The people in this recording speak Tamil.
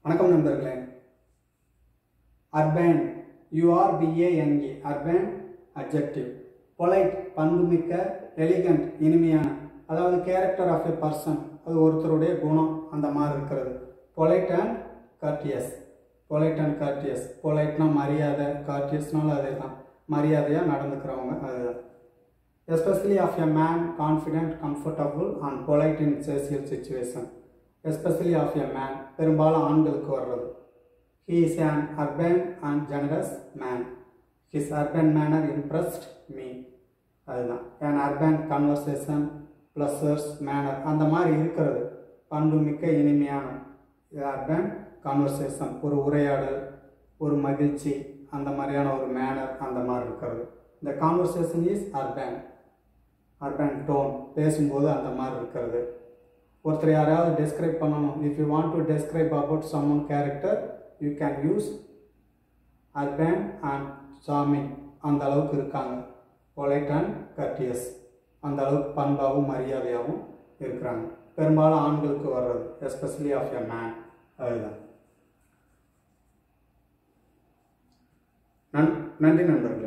வணக்கம் நண்பர்களே urbane U R B A N E urbane adjective polite பண்புமிக்க எலிகண்ட் இனிமையான அதாவது கேரக்டர் ஆஃப் எ பர்சன் அது ஒருத்தருடைய குணம் அந்த மாதிரி இருக்கிறது polite and courteous polite and courteous பொலைட்னா மரியாதை கார்டியஸ்னாலும் அதே தான் மரியாதையாக நடந்துக்கிறவங்க அதுதான் especially of a man confident comfortable and polite in social situation especially of a man பெரும்பாலும் ஆண்களுக்கு வர்றது he is an urban and generous man his urban manner impressed me அதுதான் an urban conversation pleasures manner அந்த மாதிரி இருக்கிறது பண்புமிக்க இனிமையான urban conversation ஒரு உரையாடல் ஒரு மகிழ்ச்சி அந்த மாதிரியான ஒரு மேனர் அந்த மாதிரி இருக்கிறது இந்த conversation is urbane urbane tone பேசும்போது அந்த மாதிரி இருக்கிறது ஒருத்தர் யாராவது டெஸ்கிரைப் பண்ணணும் if you want to describe about someone character you can use urbane and charming அந்த அளவுக்கு இருக்காங்க பொலைட் அண்ட் கர்டியஸ் அந்த அளவுக்கு பண்பாகவும் மரியாதையாகவும் இருக்கிறாங்க பெரும்பாலும் ஆண்களுக்கு வர்றது எஸ்பெஷலி ஆஃப் எ மேன் அதுதான் நன் நன்றி நண்பர்களே